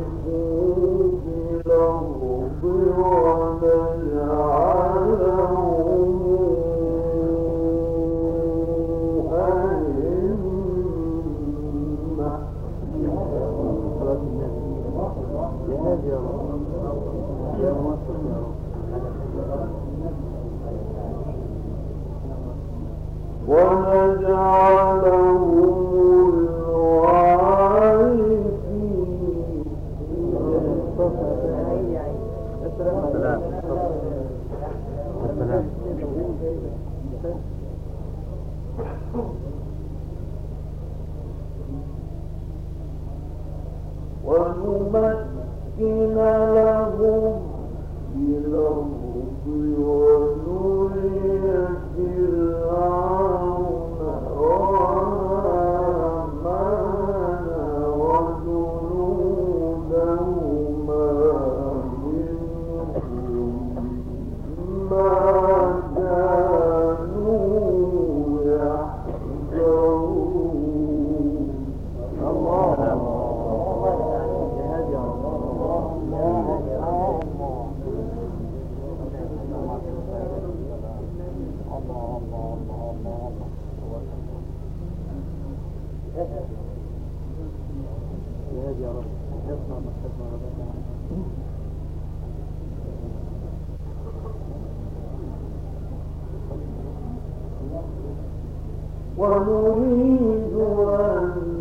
ونريد أن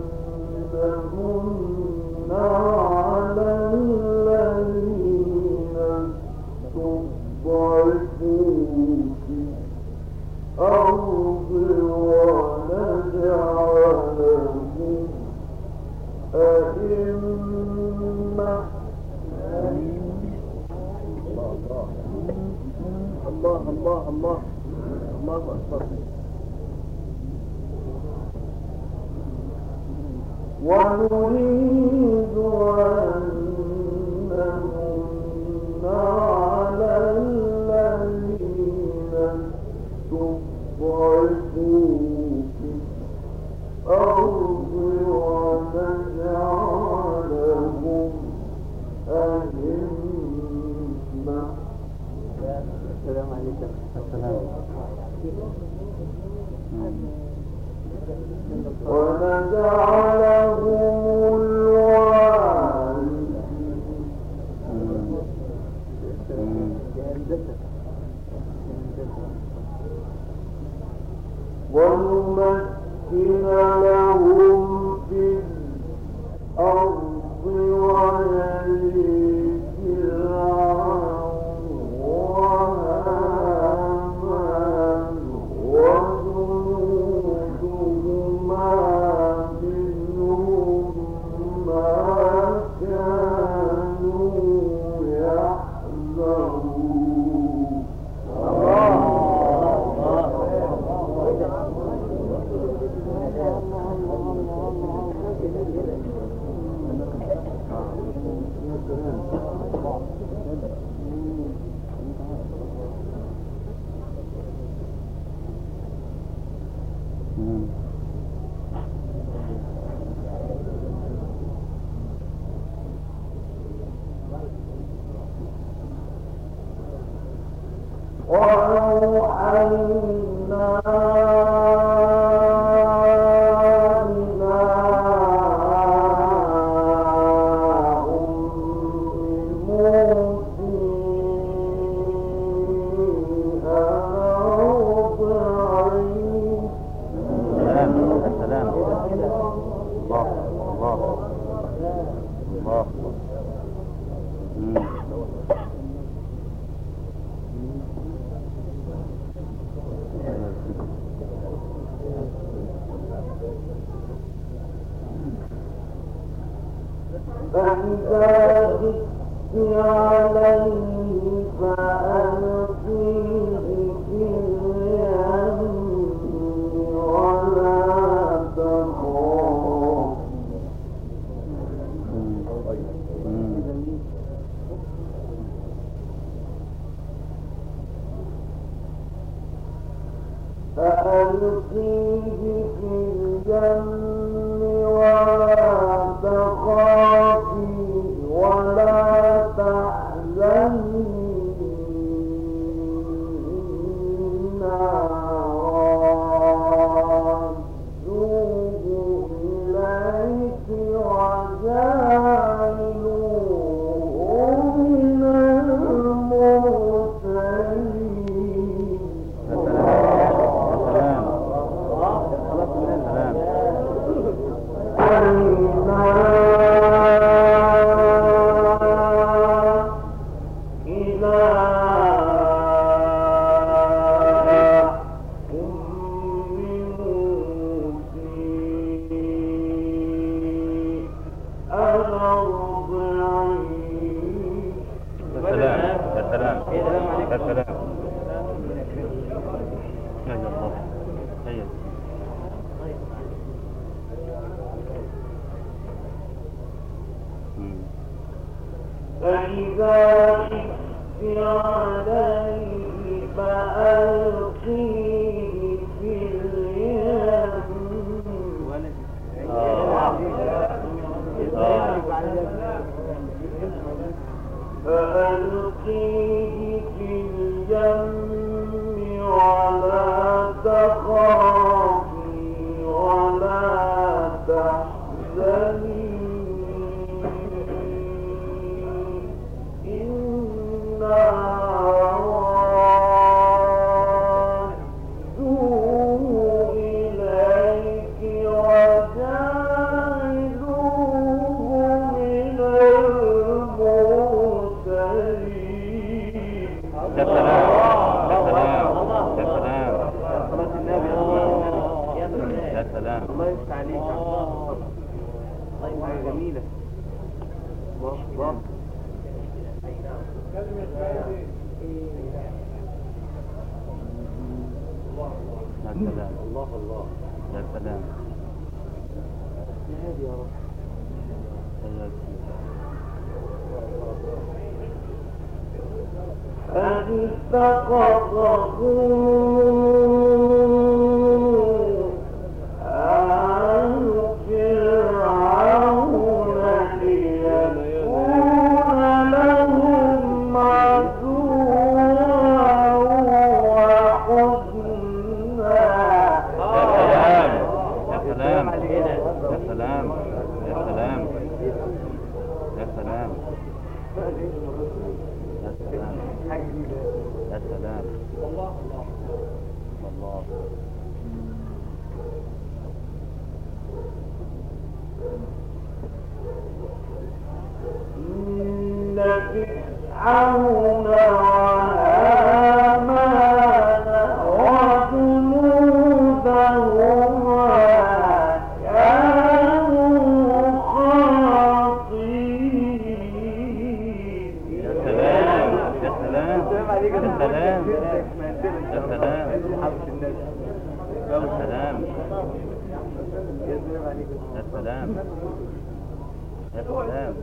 نمن على الذين استضعفوا في الأرض ونجعلهم أئمة الله الله الله الله أكبر ونريد أن نمن على الذين استضعفوا في الأرض ونجعلهم أئمة السلام عليكم السلام ونجعلهم الوارثين ونمكن لهم في الأرض ونري فرعون وهامان وجنودهما منهم ما كانوا يحذرون وأوحينا إلى أم موسى أن أرضعيه السلام السلام الله الله الله مم. فإذا خفت عليه فألقيه في اليم ولا تخاف مم. مم. فألقيه في اليم ولا تخافي فإذا خفت عليه فألقيه في اليم فألقيه في اليم ولا تخافي ولا تحزني إنا رادوه إليك وجعلوه من المرسلين يا سلام يا سلام يا سلام يا سلام الله يفتح عليك الله حاجة جميلة الله الله يا سلام الله الله يا سلام يا هادي يا رب فاتخذه عن فرعون ليكون لهم عدوا وحزنا يا سلام يا سلام يا سلام يا سلام يا سلام حاجة جديدة يا سلام الله إن فرعون وهامان وجنودهما كانوا خاطئين يا سلام يا سلام السلام عليك يا سلام يا يا سلام حبة النبي يا سلام يا سلام عليك يا سلام يا سلام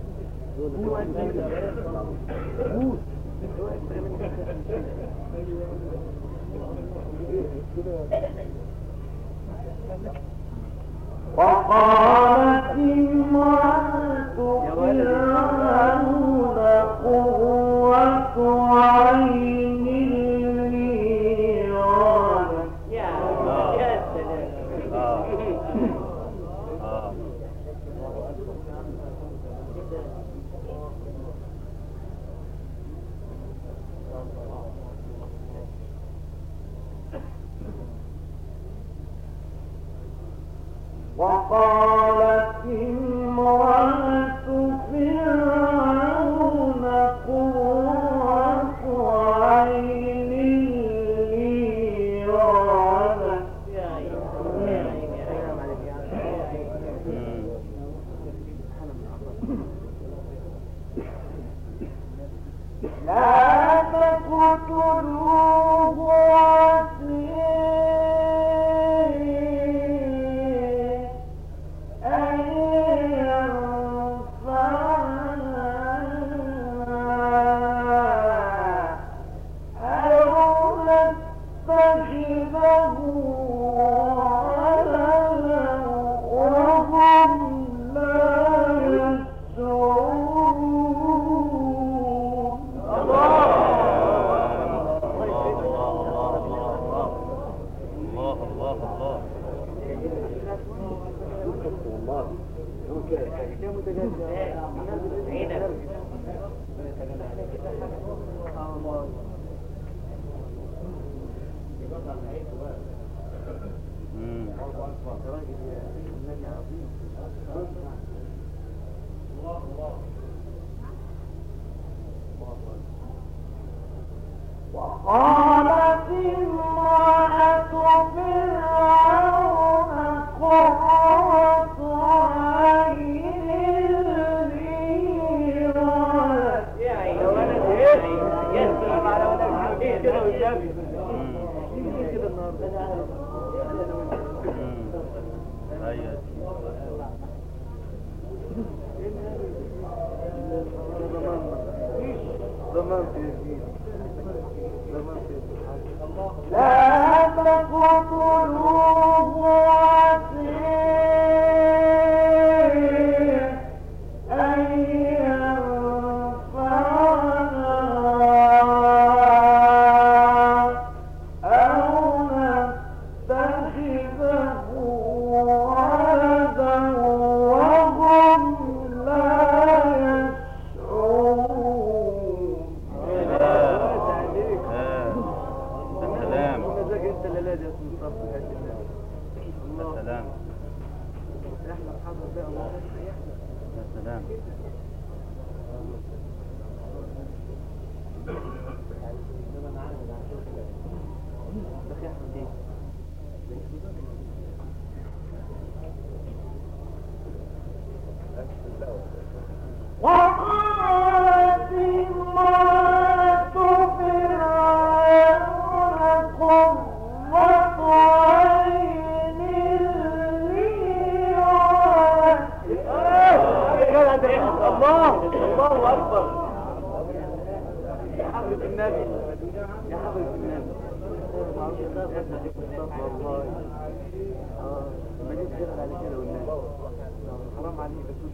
وقالت امرأة فرعون قرة عين لي ولك اه اه وقالت امرأة فرعون قرة عين لي ولك مم. لا تقتلوه عسى أن ينفعنا أو نتخذه ولدا وهم لا يشعرون الله الله الله والله هو كده كده متجدد مم. وقالت امرأة فرعون قرة عين لي ولك يا ولد يا سلام على ولد كده قدامي مم. كده النهارده مم. ايوه لا تقتلوه عسى أن ينفعنا أو نتخذه ولدا وهم لا يشعرون سلام مزاج انت اللي لازم تصرف الحته دي سلام احنا حاضر بقى الله يا سلام وقالت امرأة فرعون قرة عين لي الله الله اكبر يا حضرة النبي يا حضرة النبي والله اه ما جيت كده على كده والنبي حرام عليك بس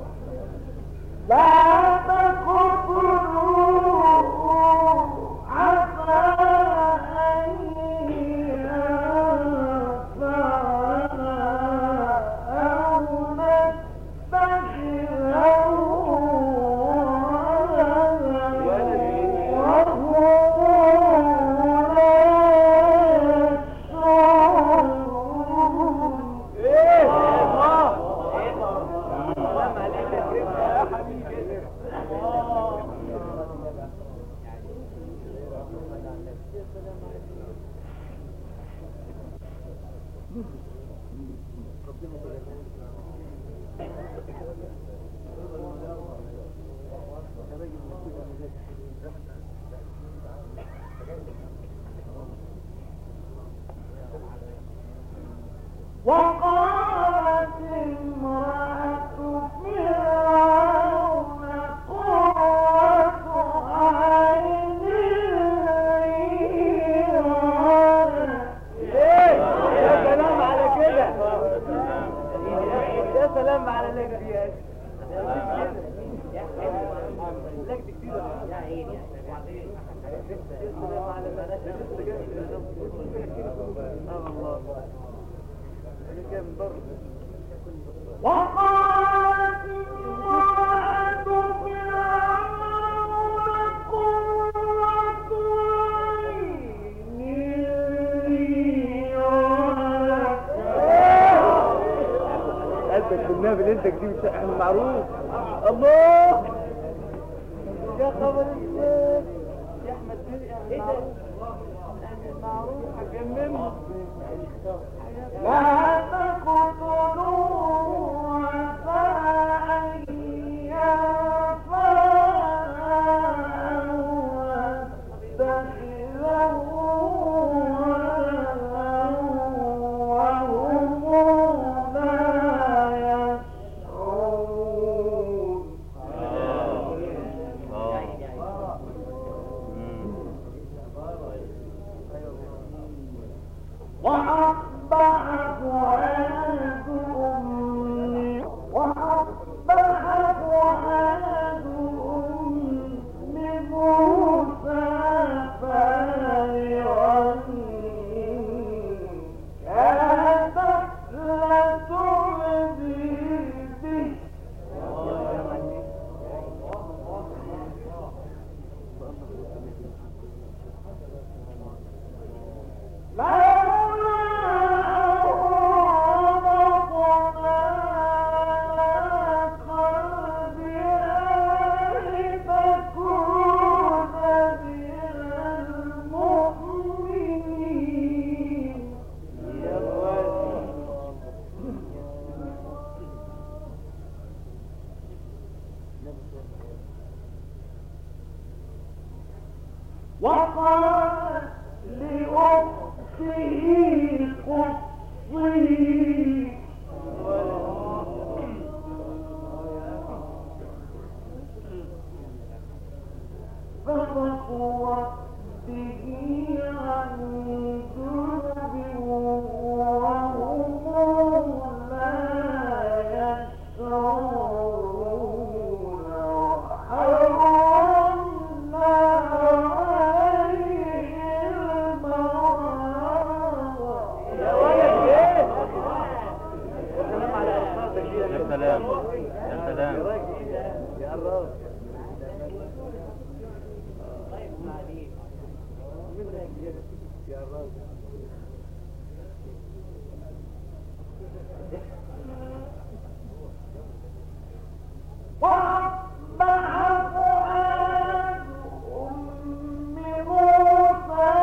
لا تقتلوه عسى أن ينفعنا أو نتخذه ولدا وهم لا يشعرون ايه الله سلام عليك يا كريم يا حبيبي وقالت امرأة فرعون قرة عين لي ايه يا سلام على كده يا سلام على لك دي يا لك دي كتير يا عيني يا سلام على بنات لسه جاي اه والله اللي جاي من بره وقالت امرأة فرعون قرة عين لي قلبك بالنبي اللي انت جديد شقه معروف الله يا خبر الزيت يا احمد ايه ده معروف هجننه لا تقتلوه عسى أن ينفعنا أو نتخذه ولدا وهم لا يشعرون وأصبح فؤاد أم وأصبح فؤاد أم موسى فارغا كادت لتبدي به يا اخواتي وقال لأخته قصي فبصرت به عن جنب وهم لا يشعرون وحرمنا عليه المرض يا ولد ايه يا سلام على ألفاظك يا سلام يا سلام يا راجل يا الراس يا الراس وأصبح فؤاد أم موسى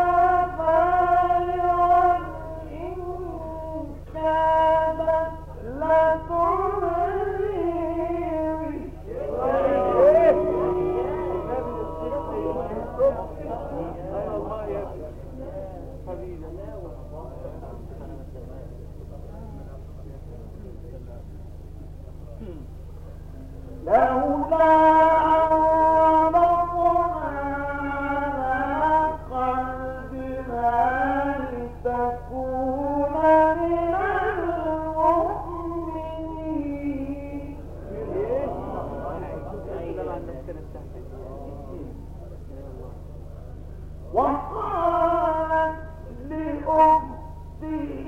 فارغا إن كادت لتبدي لولا عرضنا على قلبها لتكون من المؤمنين وقالت لأخته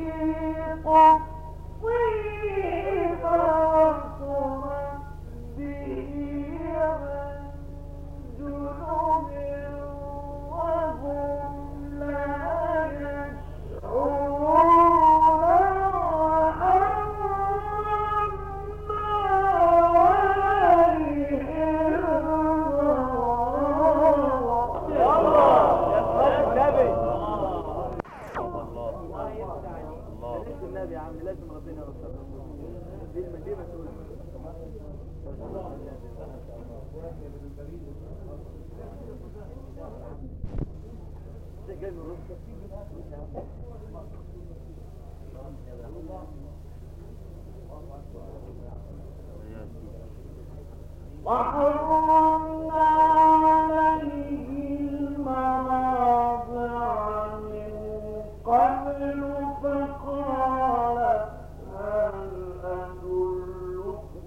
قصيه فبصرت به عن جنب وهم لا يشعرون وحرمنا عليه الله الله النبي يا عم لازم ربنا يرسل دي دي مسؤولة ده جاي من روسيا وحرمنا عليه المراضع من قبل فقال هل أدلكم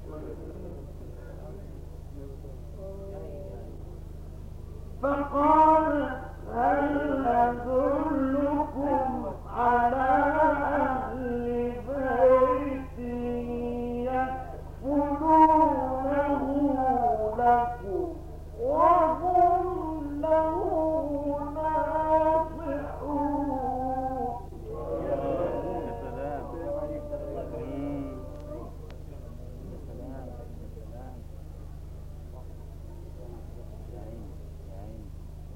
فقال هل أدلكم على أهل بيت يكفلونه لكم وهم له ناصحون يا سلام مم. يا سلام يا سلام يا عيني يا عيني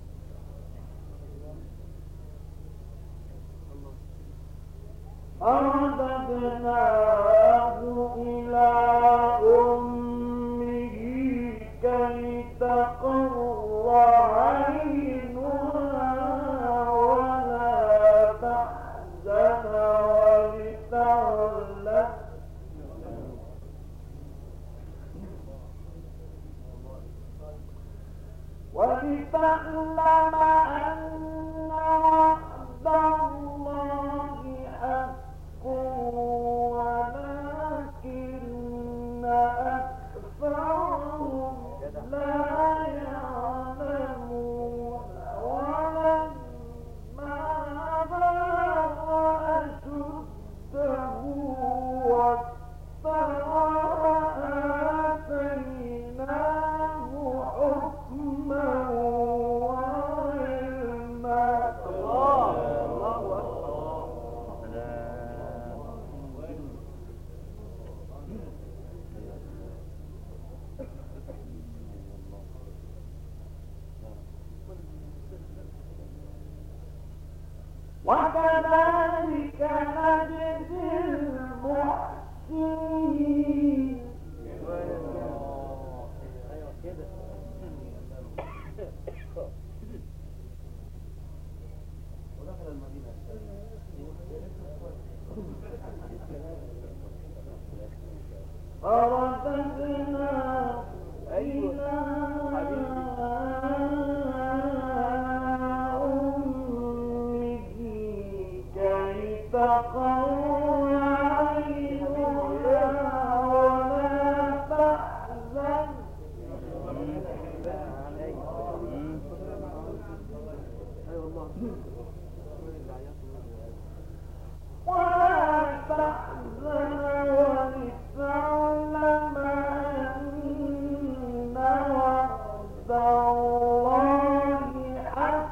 فرددناه إلى أمه كي تقر عينها ولا تحزن ولتعلم ولتعلم أن وعد الله حق ولكن أكثرهم لا يعلمون ولما بلغ أشده واستوى آتيناه حكما وعلما الله الله أكبر سلام وكذلك نجزي المحسنين ايوه كده ودخل المدينة فرددنا أيوة. إلى حبيبي. تقر عينها ولا تحزن ولا تحزن ولتعلم أن وعد الله حق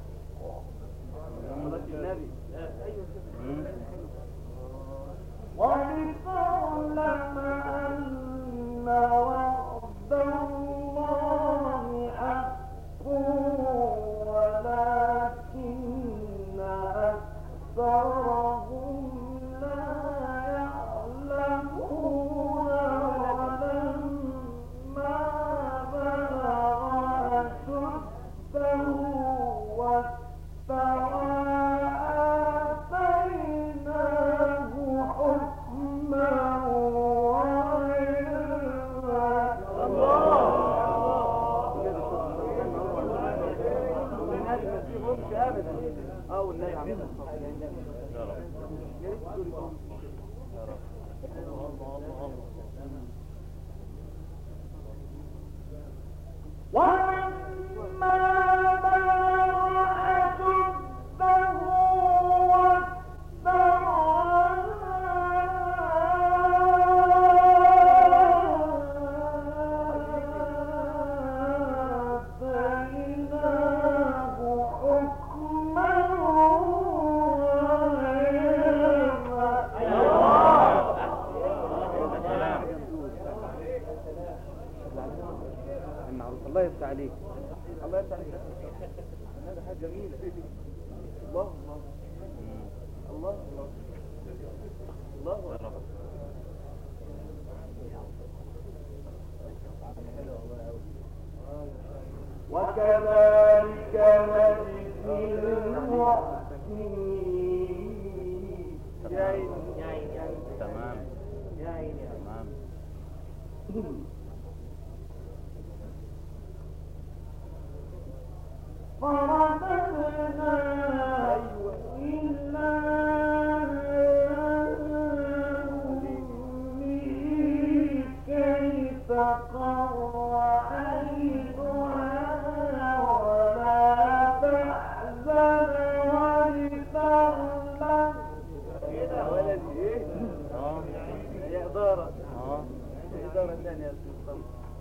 ولتعلم أن وعد الله حق ولكن أكثرهم لا يعلمون ولما بلغ أشده واستوى آتيناه حكما وعلما او النبي عليه يا رب يا رب ولما بلغ أشده واستوى آتيناه حكما وعلما المعروف الله يفتح عليك الله يفتح عليك هذا حاجه جميله الله الله الله الله الله يا رب وكذلك نجزي المحسنين يا عيني يا عيني يا عيني تمام يا عيني يا عيني تمام فرددنا إلى أمه كي تقر عينها ولا تحزن ولتعلم كده يا ولدي ايه اه يا اداره اه الاداره الثانيه يا استاذ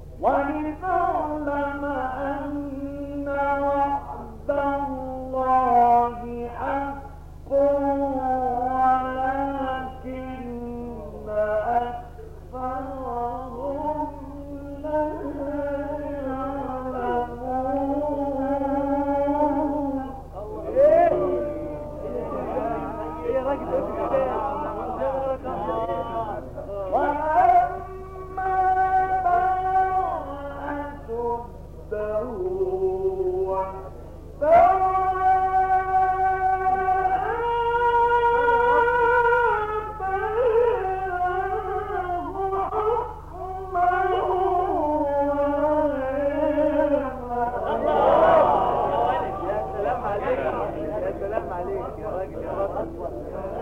ولتعلم أن وعد الله حق ولكن أكثرهم لا يعلمون ايه ايه يا راجل ايه كده ولما بلغ أشده واستوى آتيناه حكما وعلما يا سلام عليك يا سلام عليك يا راجل يا راجل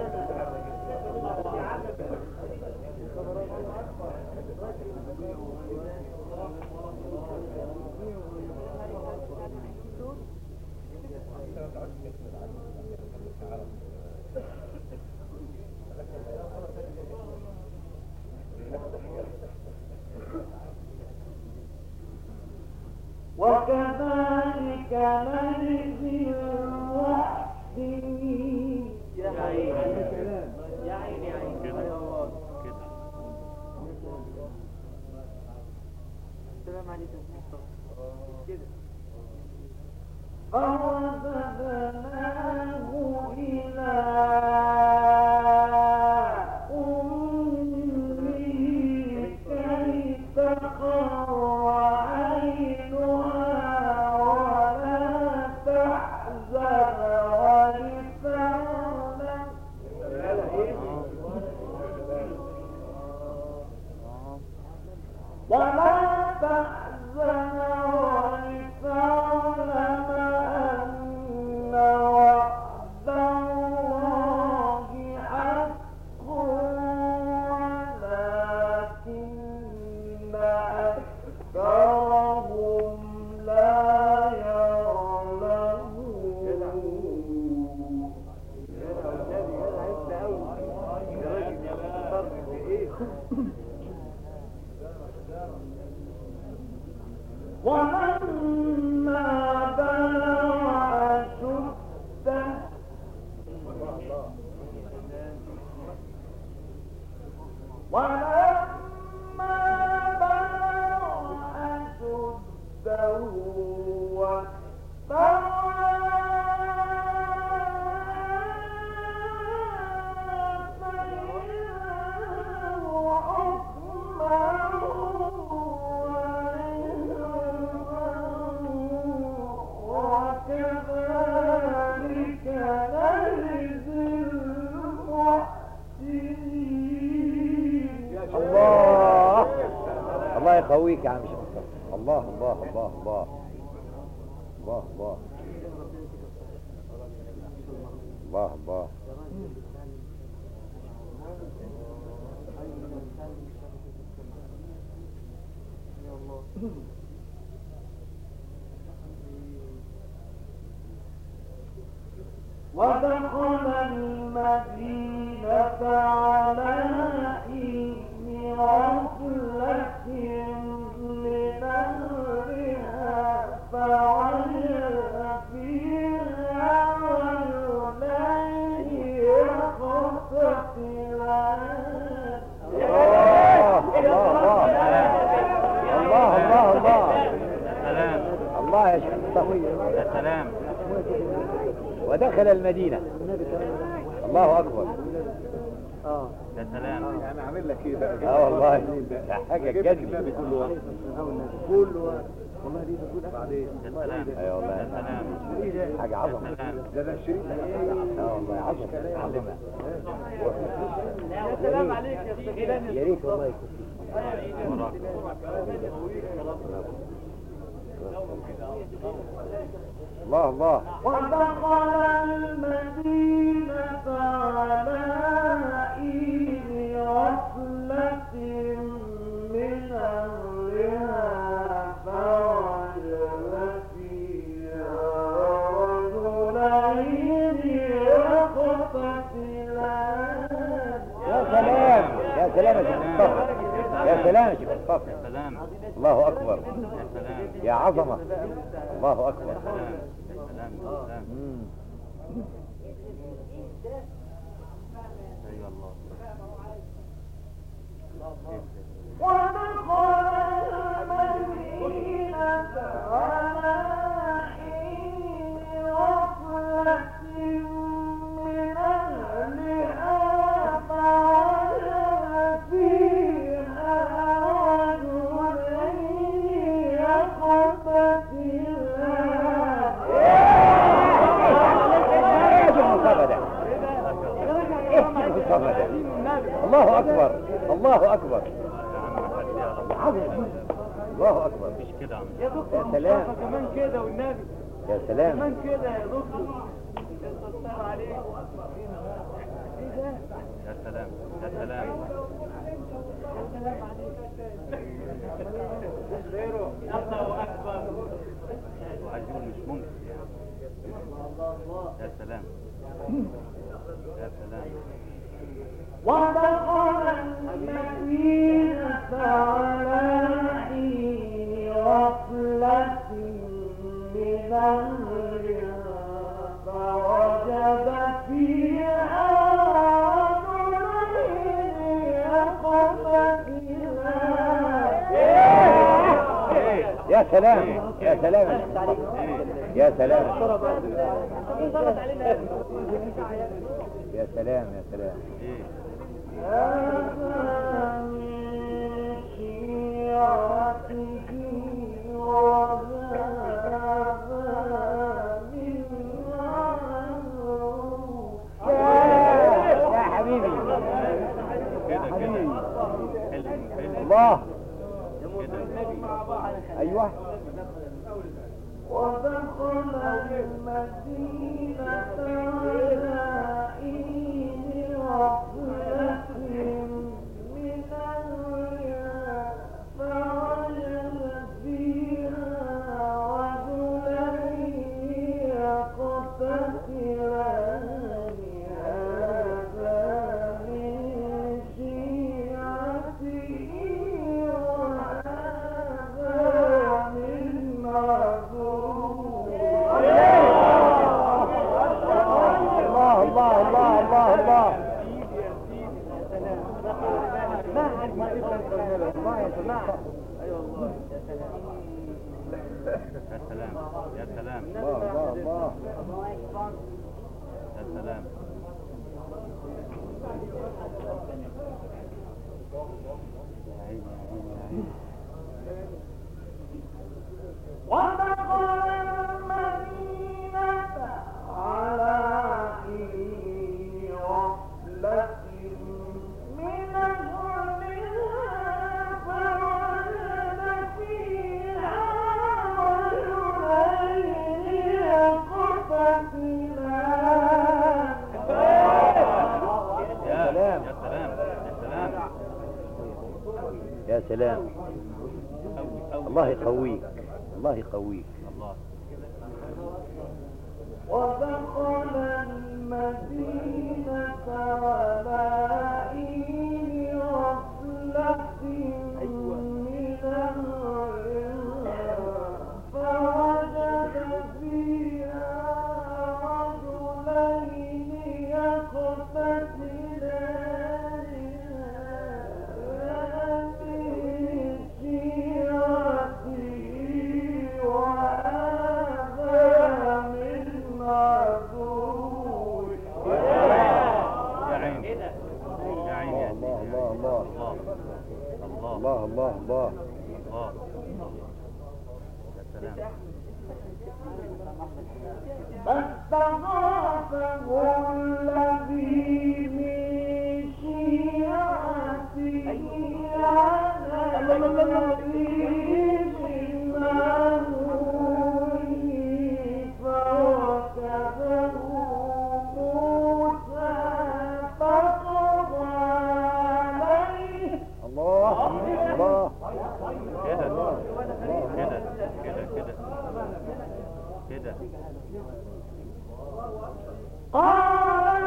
وكذلك نجزي المحسنين يا عيني يا عيني يا عيني كده يا الله كده السلام عليك يا مصطفى كده فرددناه إلى أمه كي تقر عينها ولا تحزن ولتعلم اه ولا تحزن وكذلك نجزي المحسنين الله الله يقويك يا عم شيخ مصطفى الله الله الله الله الله الله الله الله ودخل المدينة على حين غفلة من أهلها فوجد فيها رجلين يقتتلان الله الله الله الله الله سلام الله يا شيخ مصطفى يا سلام ودخل المدينة الله أكبر يا سلام انا عامل لك ايه بقى اه والله ده حاجة جبت تجنن النبي كله واحد كله واحد والله دي بتقول بعدين يا سلام ايوه والله يا سلام حاجة يا عظمة سلام ده ده الشريط ده اه والله عظمة عظمة يا سلام عليك يا استاذ يا ريت والله يكون وراك الله الله ودخل المدينة على حين غفلة من أمرها فوجد فيها رجلين يقتتلان يا سلام يا سلام يا شيخ مصطفى يا سلام يا شيخ يا مصطفى سلام الله أكبر يا سلام يا عظمة الله أكبر سلام يا سلام يا سلام مم. ايوه الله ودخل المدينة على حين غفلة من أهلها فوجد فيها رجلين يقتتلان ايه شيخ مصطفى ده ايه شيخ مصطفى ده الله أكبر الله أكبر يا عم حد يا رب عظمة الله أكبر مفيش كده يا عم يا دكتور يا سلام. مصطفى كمان كده والنبي يا سلام كمان كده يا دكتور يستر عليك ايه ده يا سلام يا سلام غيره الله اكبر وعايز يقول مش ممكن يا سلام يا سلام ودخل المدينة على حين غفلة من أمرها فوجد فيها رجلين يقتتلان يا سلام يا سلام يا سلام يا سلام يا سلام ايه هذا من شيعته وهذا من عدوه يا حبيبي كده كده حبيبي. حلو حلو الله كده ايوه ودخل المدينة على حين غفلة من أهلها فوجد فيها رجلين يقتتلان هذا من شيعته وهذا من عدوه الله الله الله الله الله ما عاد ما تقدر الله يا جماعه ايوه والله يا سلام يا سلام يا سلام الله الله الله يا سلام يا عيني يا عيني يا عيني ودخل المدينة على حين غفلة من أهلها فوجد فيها رجلين يقتتلان يا سلام. يا سلام يا سلام يا سلام قوي قوي الله يقويك الله يقويك الله ودخل المدينة على حين غفلة من أهلها فوجد فيها رجلين يقتتلان من شيعته وهذا من عدوه يا عيني يا عيني يا الله سيدي. الله الله الله الله الله الله الله الله يا سلام فاستغاثه الذي من شيعته على الذي من عدوه فوكزه موسى فقضى عليه الله الله كده الله كده كده كده كده قال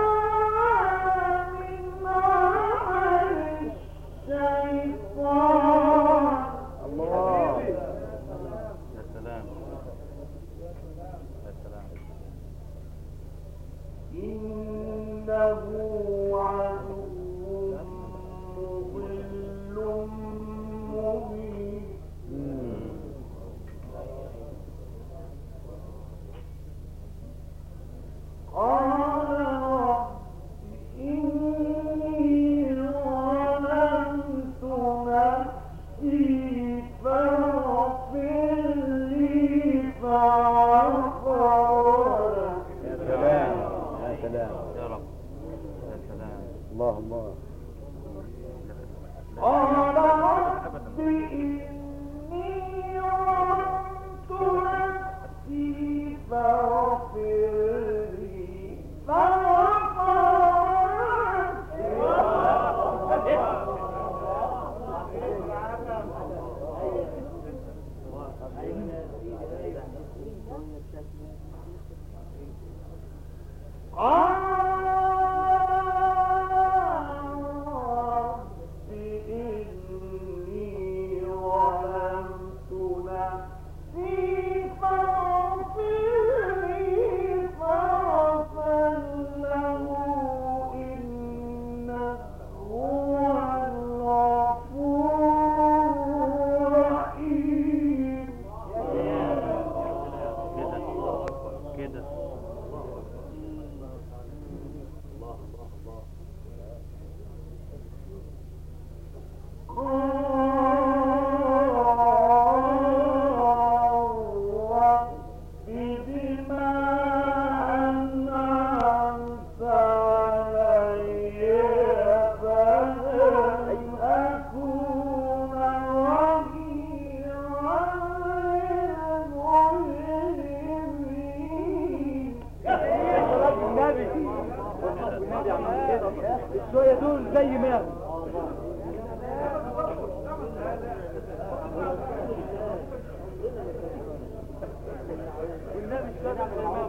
من عمل الشيطان الله يا سلام يا سلام إنه عدو مضل مبين مم. قال رب إني ظلمت نفسي فاغفر لي فغفر يا سلام يا سلام يا رب يا سلام الله الله قال رب إني ظلمت نفسي فاغفر لي رب إني ظلمت نفسي فاغفر لي فاغفر له إنه هو الغفور الرحيم كده كده شوية دول زي ما والنبي الشرع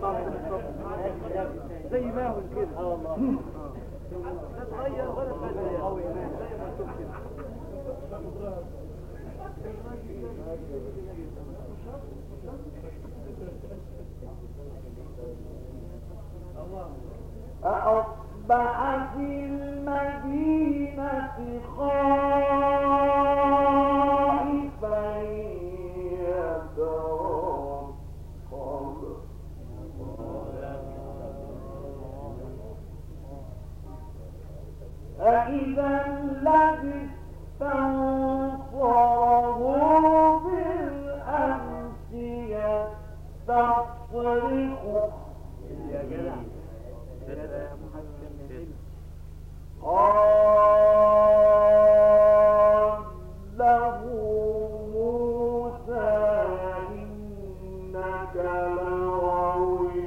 زي ما هو كده اه والله لا تغير ولا تغير زي ما تشوف كده أصبح في المدينة خائفا يترقب فإذا الذي استنصره بالأمس يستصرخه يا جدع كده يا محكم يا سيدي قال له موسى إنك لغوي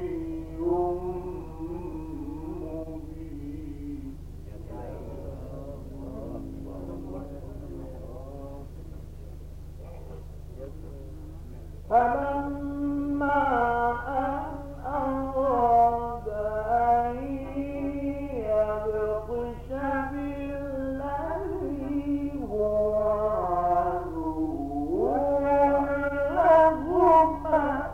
مبين فلما أن أراد أن يبطش بالذي هو عدو لهما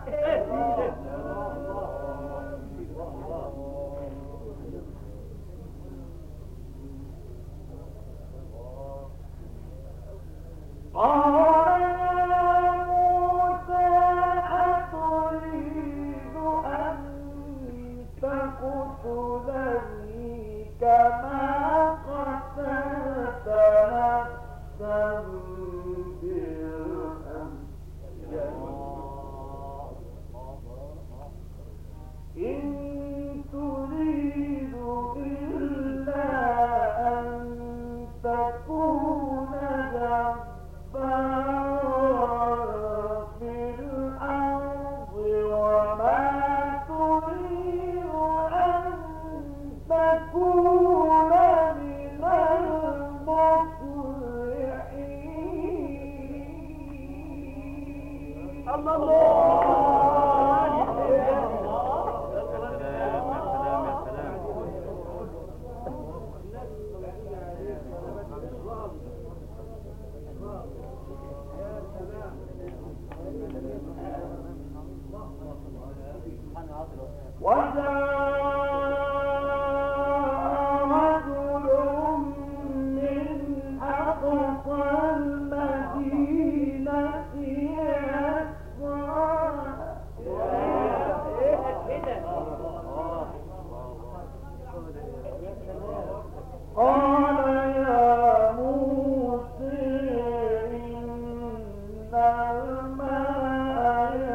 قال يا موسى أتريد أن تقتلني كما قتلت نفسا بالأمس إن تريد إلا أن تكون جبارا في الأرض وما تريد أن تكون من المصلحين يا سلام يا سلام يا سلام وجاء رجل من أقصى المدينة قال يا موسى إن الماء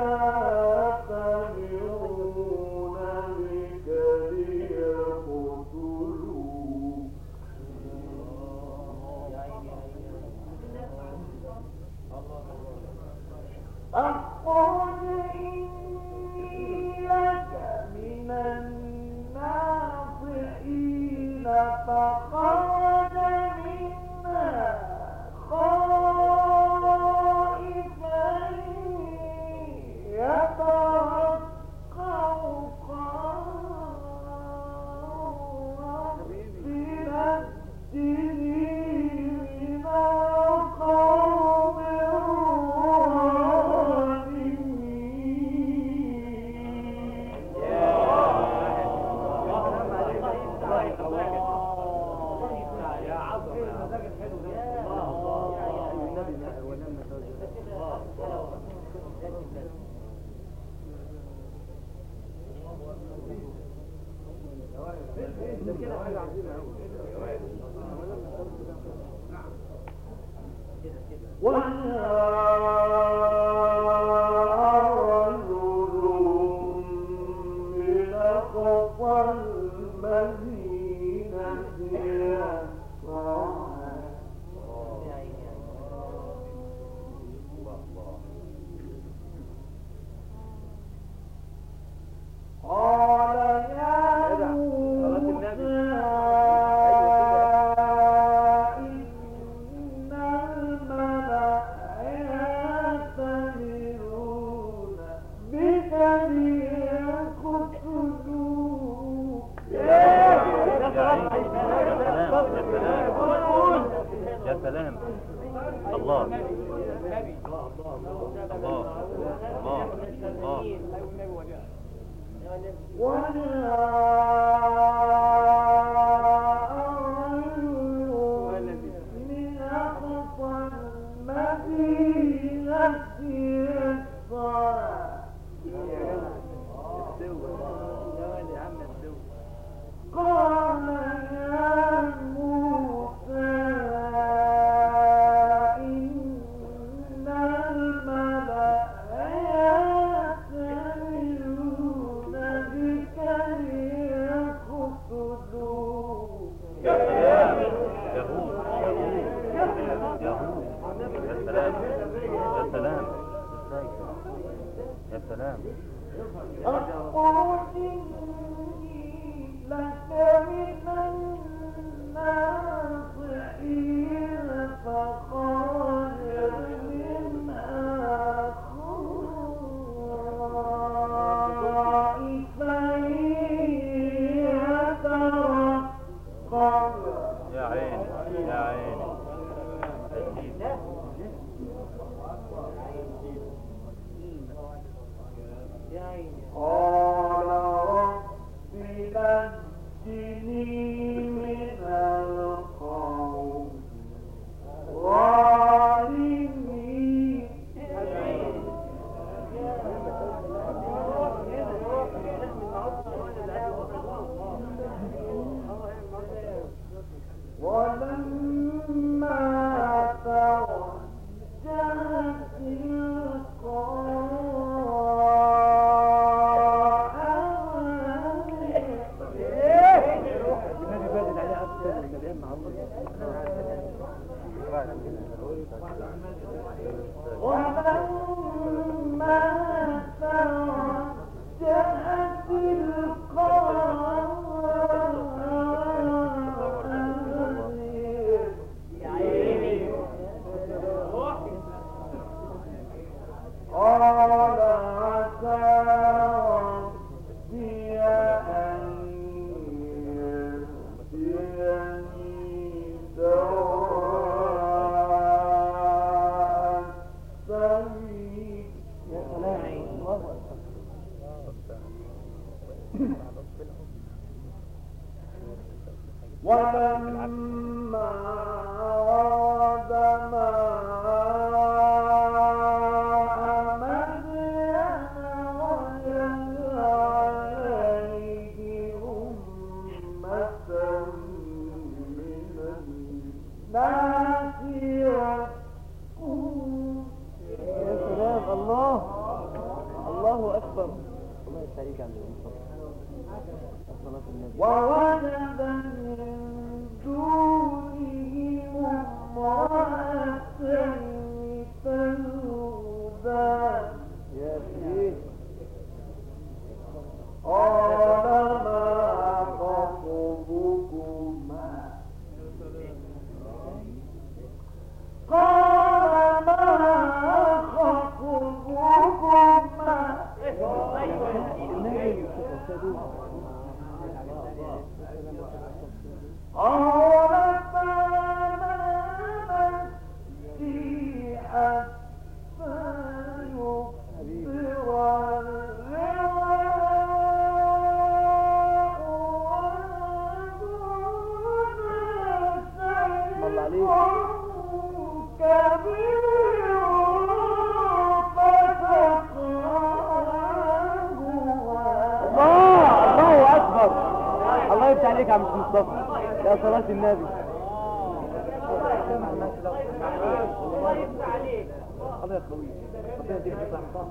يأتمرون بك ليقتلوك فاخرج إني لك من الناصحين فخرج منها خائفا يترقب قال نجني من القوم الظالمين يا عظم المزاج الحلو ده الله النبي ولما ده كده حاجه عظيمه قوي من أقصى المدينة يسعى قال يا جدع، صلاة النبي. موسى إن الملأ يأتمرون بك ليقتلوك يا سلام يا سلام الله الله الله الله وجاء من أقصى المدينة يسعى قال يا موسى يا سلام اخرج لك من الناصحين فخرج منها خائفا يترقب يا عيني يا عيني يا عيني قال رب نجني من القوم الظالمين ولما توجه ولما توجه تلقاء قال عسى ربي أن يهديني سواء السبيل يا سلام الله ولما ورد ماء مدين وجد عليه أمة من الناس يسقون يا سلام الله الله اكبر الله يسعدك عند المصطفى صلاة النبي ووجد من دونهم امرأتين تذودان يا سيدي قال ما خطبكما قال ما خطبكما النبي المصطفى قالتا ما نسقي حتى يصدر الرعاء وأبونا الله عليك. شيء كبير فتقرأه الله الله اكبر الله يفتح عليك يا عم مصطفى يا صلاة النبي الله يخلويك ربنا يديك الصحة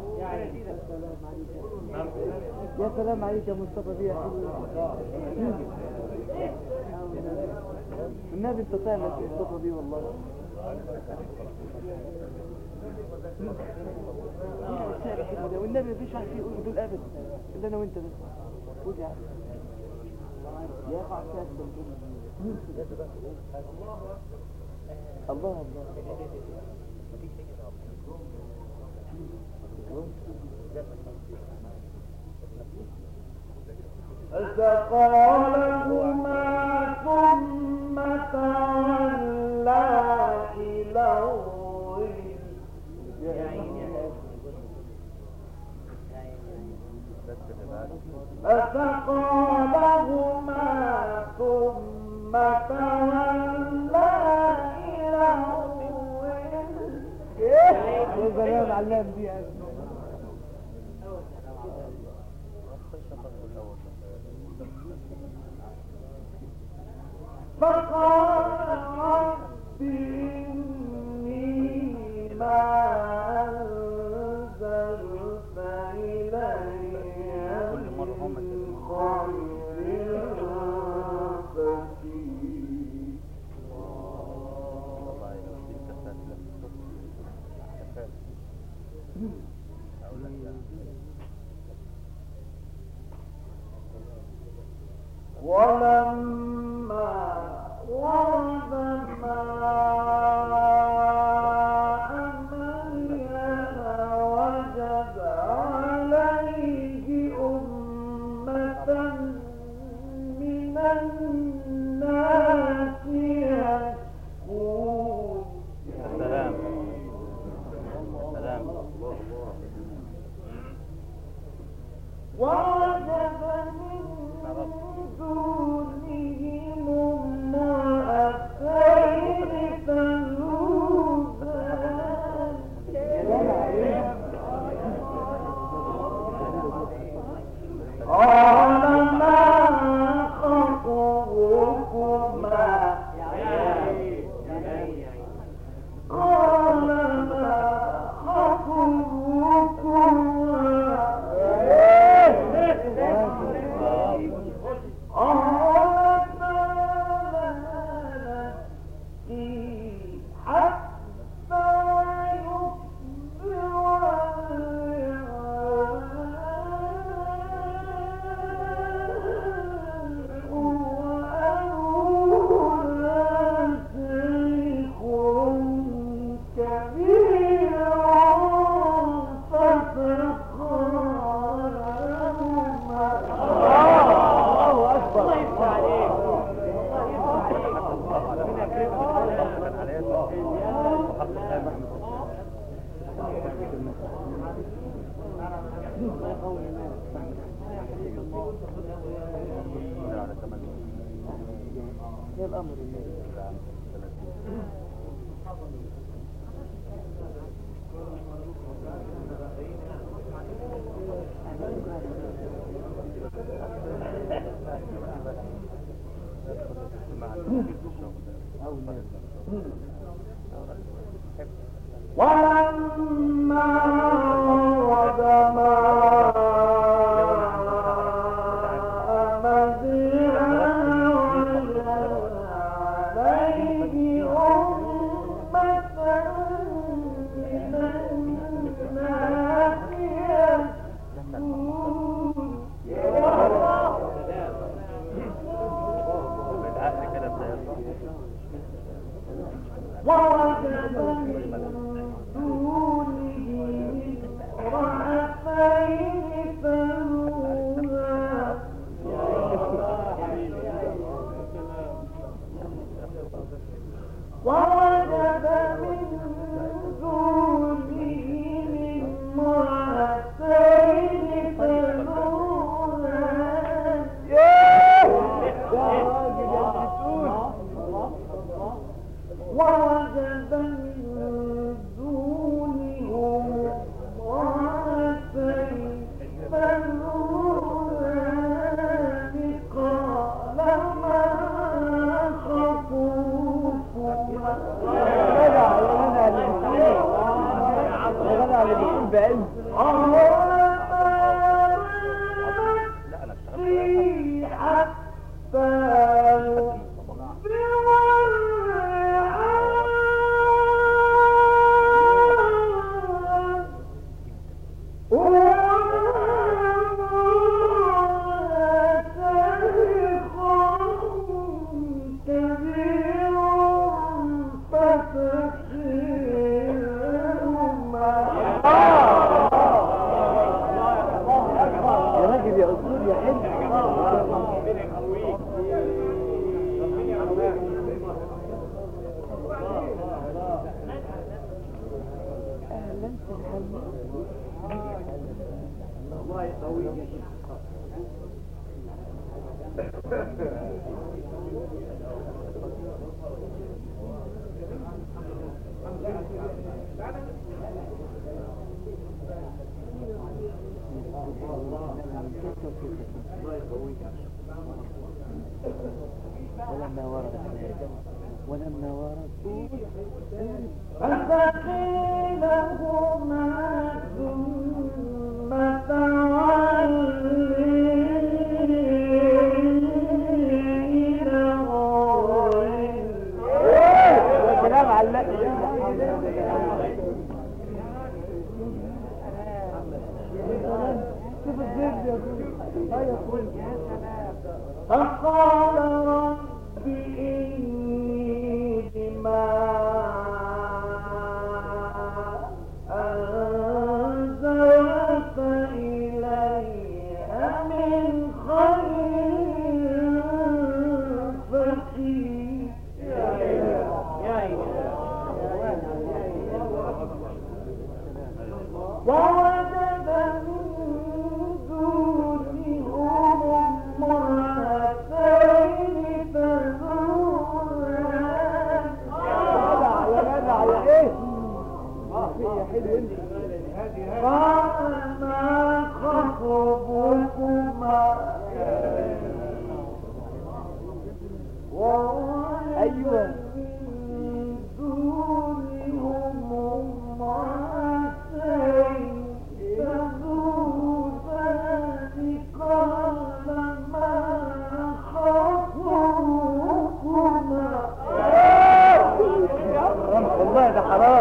يا سلام عليك يا مصطفى بيه يا حلو النبي انت طالع يا مصطفى بيه والله والنبي مفيش واحد فيه يقول دول ابدا الا انا وانت بس قول يا عم يا اخي عشان الله الله فسقى لهما ثم تولى إلى الظل فسقى لهما ثم تولى إلى الظل يا سلام علام دي يا أخي. فقال رب إني ما أنزلت إلي من خير فقير ولما ورد ماء مدين وجد عليه أمة من الناس يسكون سلام سلام ووجد من دونهم امرأتين تذودان قال ما خطبكما قال ما خطبكما الله أكبر ولما ورد ماء مدين وجد عليه أمة من الناس يسكون بالعقل كده بتاعت ووجد من دونه امرأتين تذودان ووجد من دونهم امرأتين تذودان ووجد من دونهم امرأتين تذودان قال ما خطبكما لا انا اشتغلت حتى يصبر يا راجل يا أسطول يا حلو ولما ورد ولما ورد فسقي لهما ثم تولي إلى غير كلام علق شوف الزبد يا اخويا ايوه يا اخويا فقال رب إني بما أنزلت إلي من خير فقير ووجد من دونهم امرأتين تذوران يا جدع يا ايه اه يا حلو انت قال ما خطبكما ووجد أيوة. من دونهم امرأتين تذودان قال ما خطبكما والله ده حرام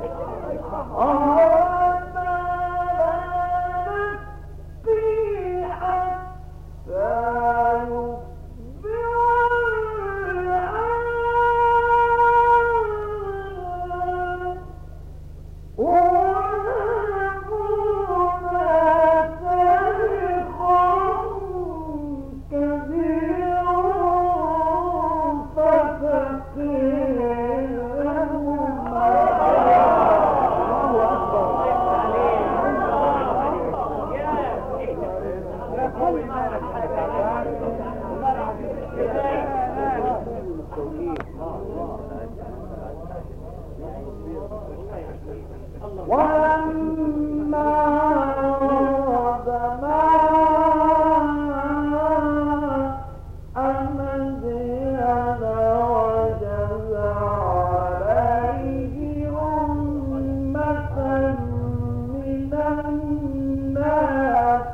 ولما ورد ماء المدين وجد عليه أمة من الناس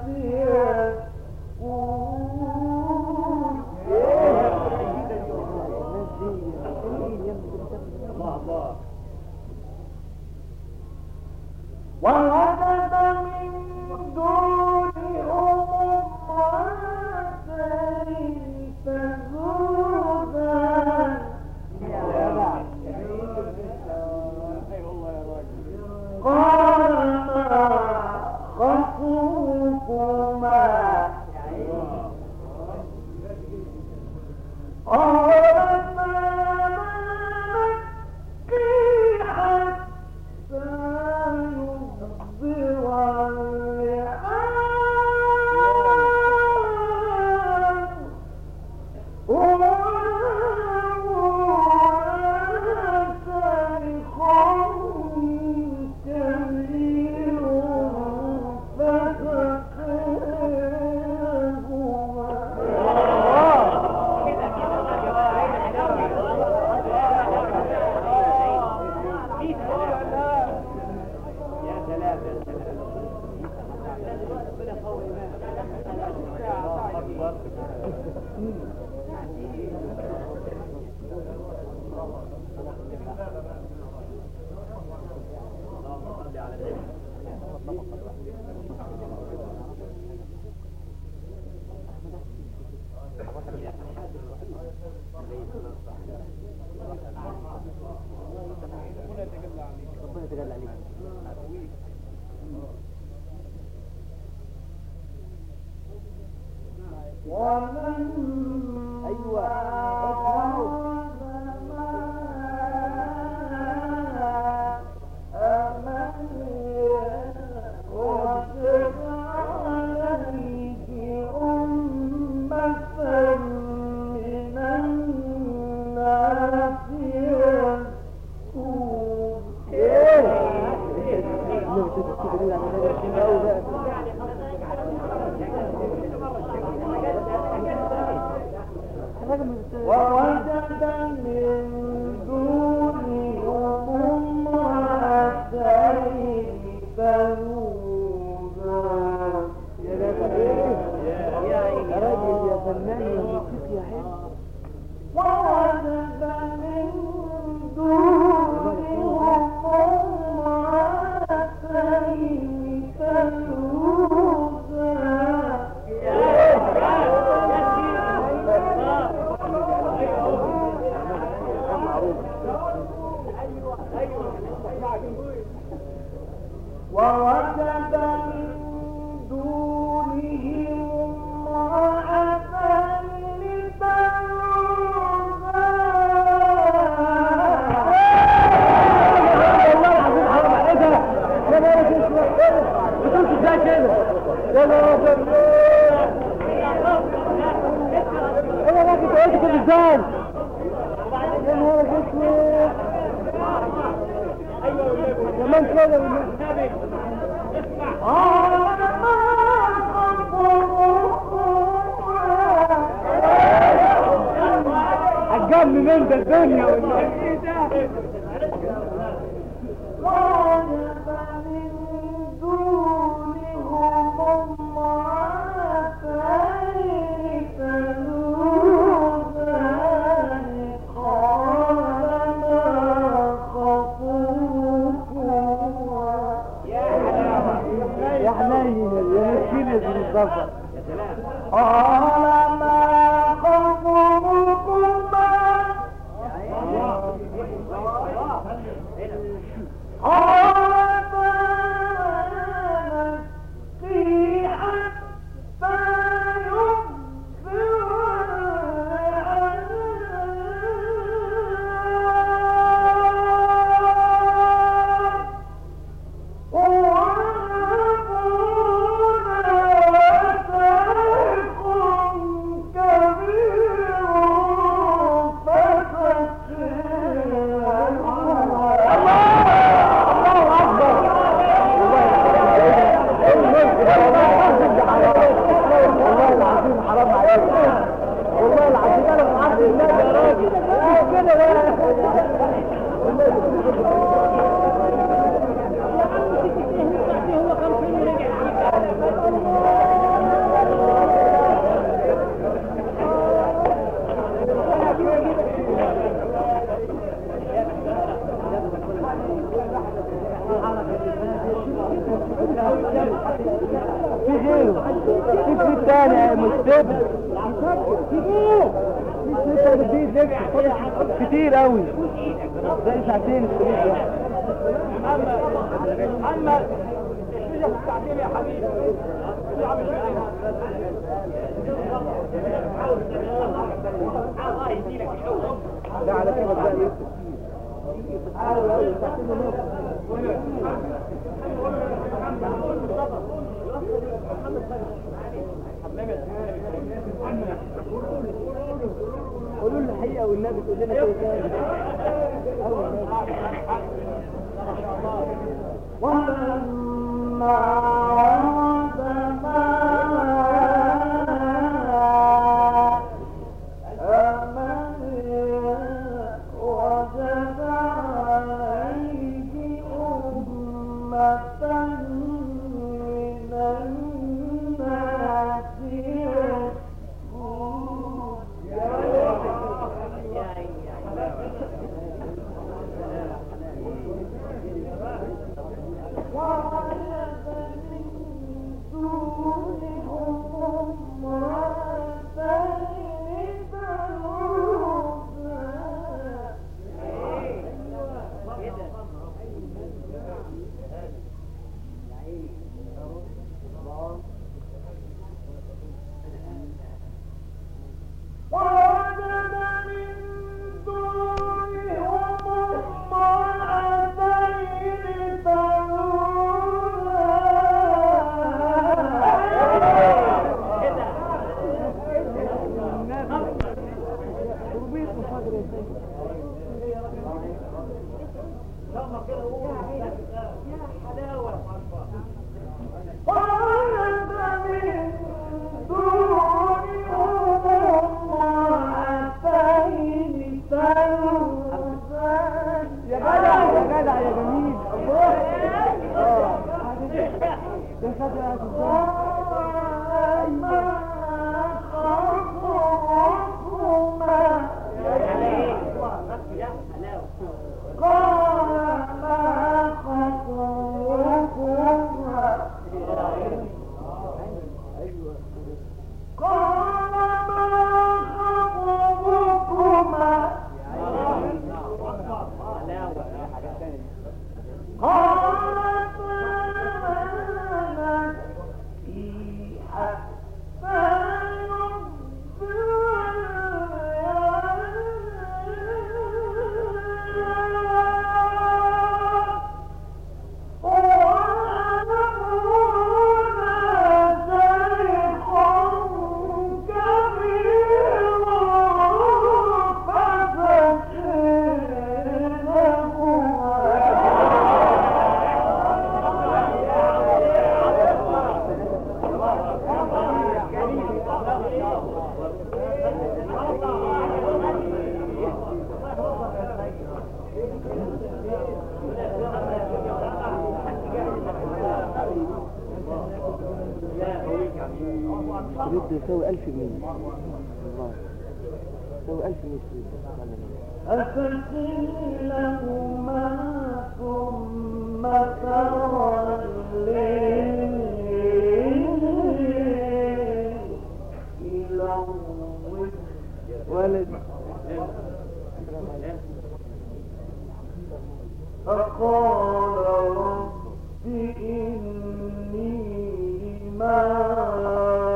يسكون ووجد من دونهم امرأتين تذودان قال ما خطبكما قال ما نبكي حتى يصدر الرعاء ربنا يتجلى عليك أيوة ووجد من دونهم امرأتين تذودان يا راجل يا فنان يا موسيقي يا حلو ووجد من دونهم امرأتين تذودان يا نهار أبيض. ايه يا راجل انت قلت كده ازاي؟ يا نهار اسود كمان كده والنبي هتجمع من ده الدنيا والنبي يا حنين يا مسكين يا ابن الصفا قال ما خطبكما قال ما نسقي حتى يصبح والله العظيم انا ما عارف الناس يا راجل كده في غيره في في تاني مستبد كتير قوي زي ساعتين الشريط ده محمد محمد ساعتين يا حبيبي لا على كده بقى يوسف قولوا لنا الحقيقه والنبي تقول لنا كده تاني ولما عاد وجد عليه أمة من الناس ووجد من دونهم امرأتين ووجد من دونهم امرأتين تذودان يا جدع يا جدع يا جميل اه يا جدع ما خطبكما قال ما خطبكما قال ما خطبكما قالت ما نسقي حتى يصبح الشريط ده يساوي 1000 جنيه والله يساوي 1000 جنيه الشريط ده أفسر لهما ثم تولي إلى الظل ولد فقال رب إني لما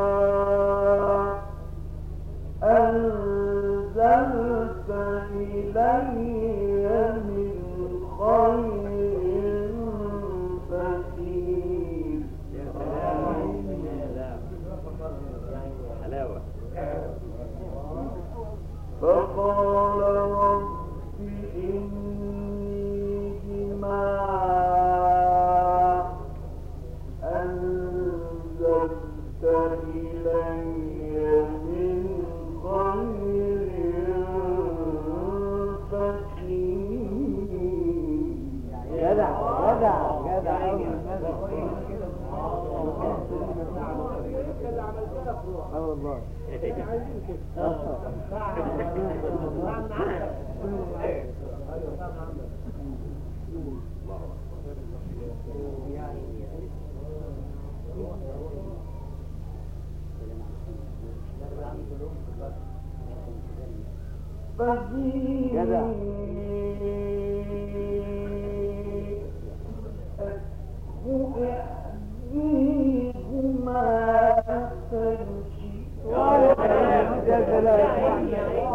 أنزلت إلي من خير فقير حلاوة فقال رب إني بما أنزلت إلي من خير فقير جدع جدع جدع اه والله جدع. أهديهما تمشي يا سلام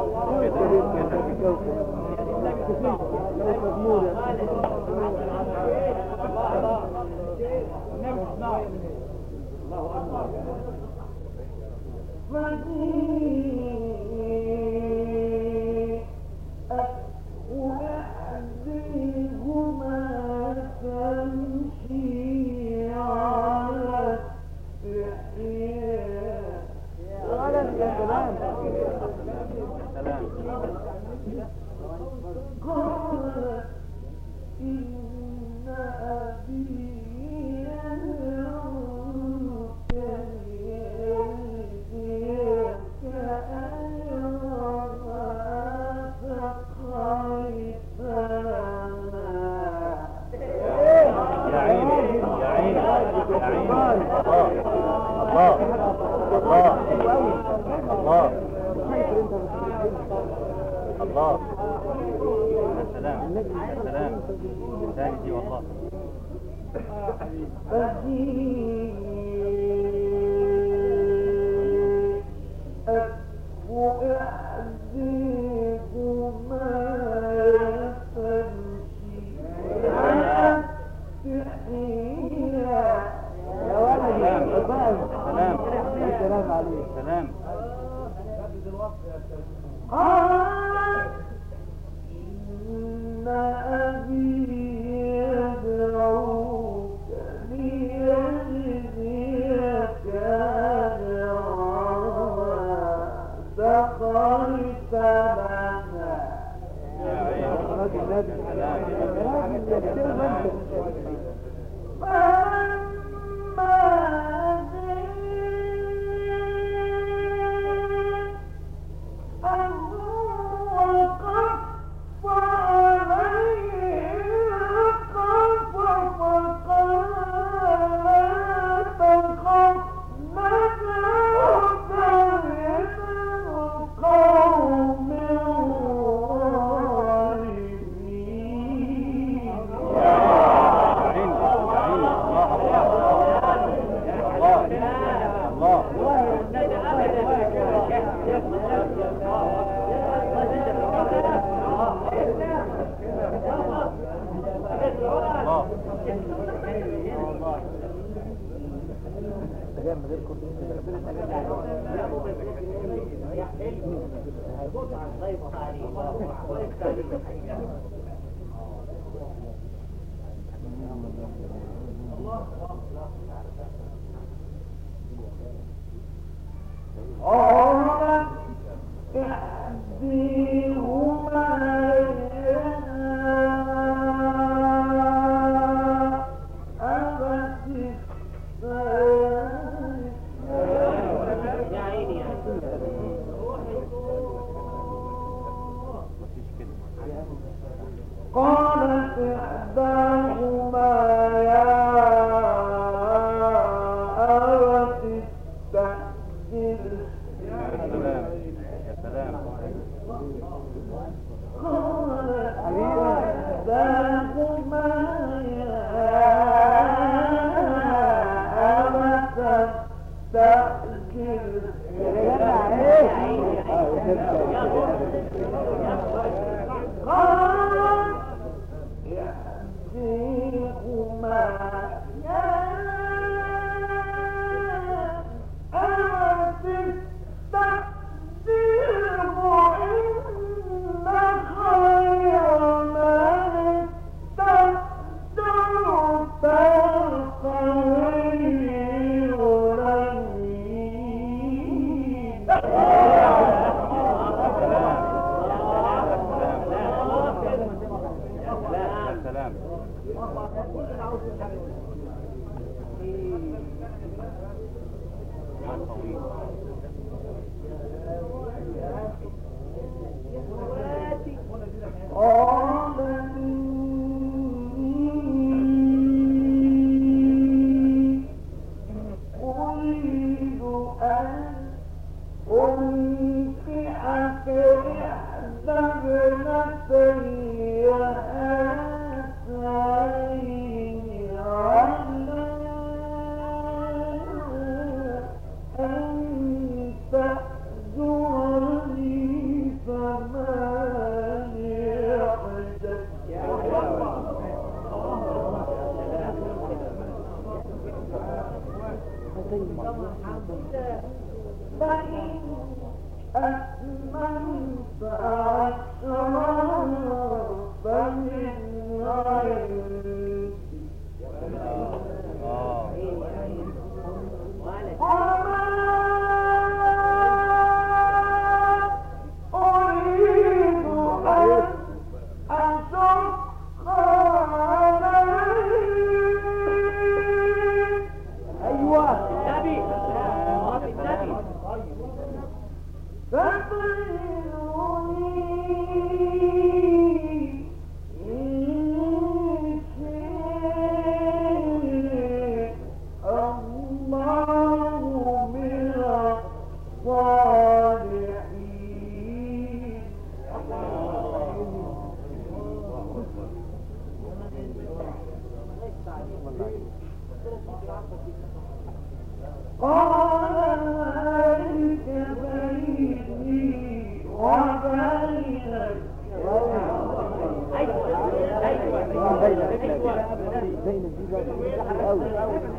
وأهديهما تمشي على استحياء قال إن أبي يدعوك ليجزيك أجر ما سقيتنا يا عيني يا عيني يا عيني الله الله الله الله يا سلام يا سلام ثاني دي والله فجيء وأحدثهما تمشي على استحياء يا ولد يا سلام سلام سلام عليك سلام قال إن أبي يدعوك ليجزيك أجر ما سقيت لنا يا عيني راجل نادي سلام راجل كتير منك فلما جاء أن وقف عليه القصص قال تخف نجوت من القوم الظالمين يا عيني يا عيني الله الله الله الله جاي من غير قالت إحديهما يا أبت الثاني يا سلام يا سلام يا سلام ما قوي اه زينب دي بقى قوي